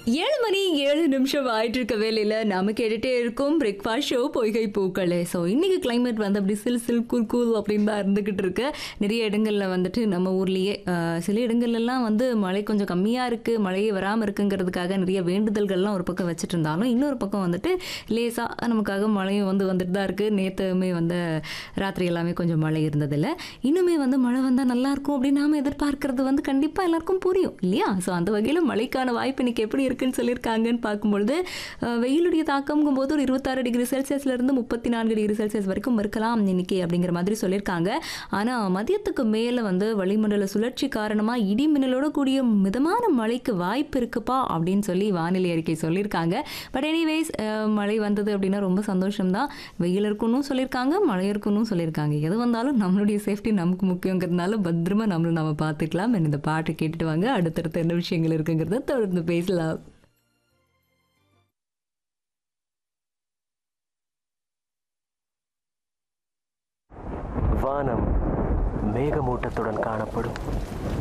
ஏழு மணி ஏழு நிமிஷம் ஆயிட்டு இருக்க வேலையில நாம கேட்டுட்டே இருக்கோம் பிரேக்ஃபாஸ்ட் ஷோ பொய்கை பூக்களே ஸோ இன்னைக்கு கிளைமேட் வந்து அப்படி சில் சில் கூல் கூல் அப்படின்னு தான் இருந்துகிட்டு இருக்கு நிறைய இடங்கள்ல வந்துட்டு நம்ம ஊர்லயே ஆஹ், சில இடங்கள்லாம் வந்து மழை கொஞ்சம் கம்மியா இருக்கு மழையே வராமல் இருக்குங்கிறதுக்காக நிறைய வேண்டுதல்கள்லாம் ஒரு பக்கம் வச்சுட்டு இருந்தாலும் இன்னொரு பக்கம் வந்துட்டு லேசா நமக்காக மழையும் வந்து வந்துட்டு தான் இருக்கு நேற்றுமே வந்து ராத்திரி எல்லாமே கொஞ்சம் மழை இருந்ததில்ல இன்னுமே வந்து மழை வந்தால் நல்லா இருக்கும் அப்படின்னு நாம எதிர்பார்க்கறது வந்து கண்டிப்பாக எல்லாருக்கும் புரியும் இல்லையா ஸோ அந்த வகையில் மழைக்கான வாய்ப்பு இன்னைக்கு எப்படி இருக்குன்னு சொல்லியிருக்காங்கன்னு பார்க்கும்பொழுது அஹ், வெயிலுடைய தாக்கம்ங்கும் போது ஒரு இருபத்தாறு டிகிரி செல்சியஸ்ல இருந்து முப்பத்தி நான்கு டிகிரி செல்சியஸ் வரைக்கும் இருக்கலாம் இன்னைக்கு அப்படிங்கிற மாதிரி சொல்லியிருக்காங்க ஆனால் மதியத்துக்கு மேலே வந்து வளிமண்டல சுழற்சி காரணமாக இடி மின்னலோட கூடிய மிதமான மழைக்கு வாய்ப்பு இருக்குப்பா அப்படின்னு சொல்லி வானிலை அறிக்கை சொல்லியிருக்காங்க பட் எனிவேஸ் மழை வந்தது அப்படின்னா ரொம்ப சந்தோஷம்தான் வெயில் இருக்கணும் சொல்லியிருக்காங்க மழை இருக்கணும் சொல்லியிருக்காங்க எது வந்தாலும் நம்மளுடைய சேஃப்டி நமக்கு முக்கியங்கிறதுனால பத்திரமா நம்மளை நம்ம பார்த்துக்கலாம் இந்த பாட்டு கேட்டுட்டு வாங்க அடுத்தடுத்து என்ன விஷயங்கள் இருக்குங்கிறத தொடர்ந்து பேசலாம் வானம் மேகமூட்டத்துடன் காணப்படும்